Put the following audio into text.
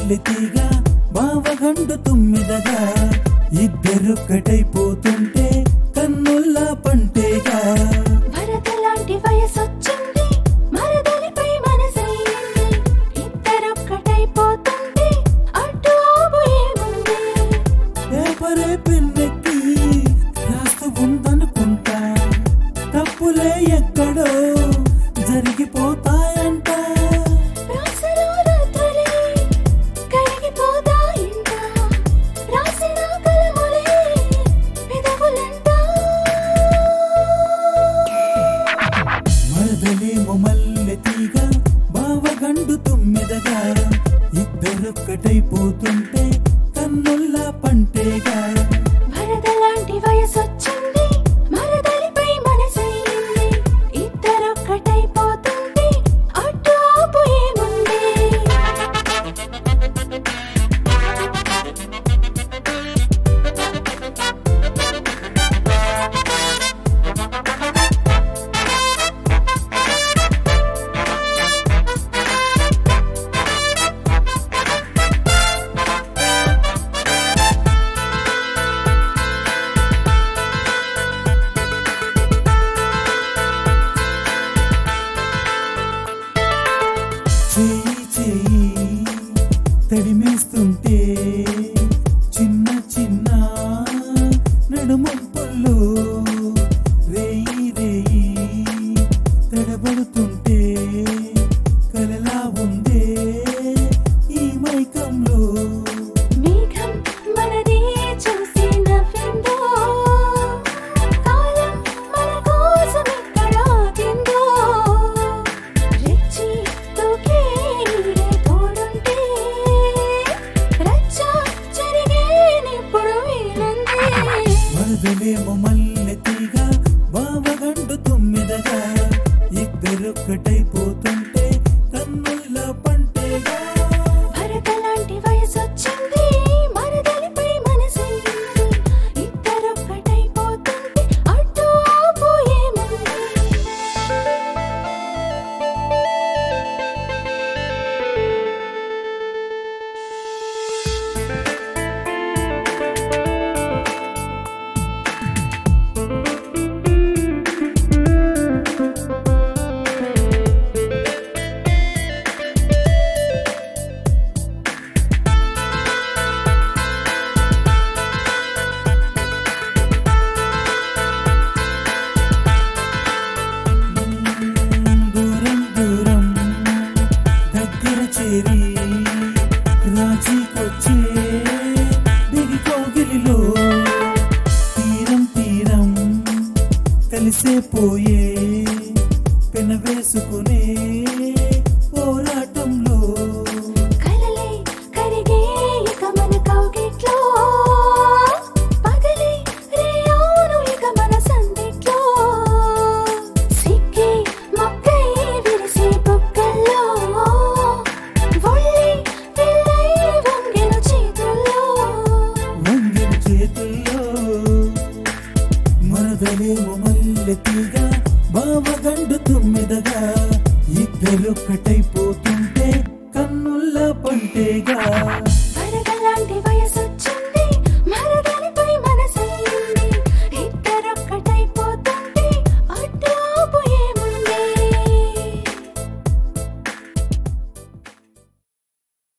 మల్లెతీగా బావగండు తుమ్మిదగా ఇద్దరొక్కటైపోతుంటే కన్నుల్ల పంటేగా వరదలాంటి వయసొచ్చింది మరదలిపై మనసైంది ఇద్దరొక్కటైపోతుంటే అడ్డు ఆపు ఏముంది పేపరే పెన్నెక్కి రాస్తూ ఉందనుకుంటా తప్పులే ఎక్కడో జరిగిపోతాయంట రాసలో రాత్రులే కరిగిపోతాయింట రాసిన కలములే పెదవులంట మరదలేమో మల్లెతీగా బావగండు తుమ్మిదగా ఇద్దరొక్కటైపోతుంటే కన్నుల్ల పంటేగా వరదలాంటి వయసొచ్చింది మరదలిపై మనసైంది ఇద్దరొక్కటైపోతుంటే అడ్డు ఆపు ఏముంది చేయి చేయి తడిమేస్తుంటే చిన్న చిన్న నడుమంపుల్లో రేయి రేయి తడబడుతుంటే కలలా ఉందే ఈ మైకంలో మేఘం మనదే చూసి నవ్విందో కాలం మన కోసం ఎక్కడ ఆగిందో రెచ్చి తూకే నీడే తోడుంటే రచ్చ జరిగేనెప్పుడు వీలందే వరదలేమో మల్లెతీగా బావగండు తుమ్మిదగా ఇద్దరొక్కటైపోతుంటే కన్నుల్ల పంటేగా భరతలాంటి వయసొచ్చింది మరదలిపై మనసైంది ఇద్దరొక్కటైపోతుంటే అడ్డు ఆపు ఏముంది దూరం దూరం దగ్గర చేరి రాజీకొచ్చే దిగి కోగిలిలో తీరం తీరం కలిసే పోయే పెన వేసుకునే పోరాటంలో కలలే కరిగే ఇక మన కౌగిట్లో పగలే రేయోను ఇక మన సందిట్లో సిక్కే మొక్కై విరిసే బొక్కల్లో ఒళ్ళి పిల్లై వంగెను చేతుల్లో వంగిన చేతుల్లో మరదలేమో మల్లెతీగా బావగండు తుమ్మిదగా ఇద్దరొక్కటైపోతుంటే కన్నుల్ల పంటేగా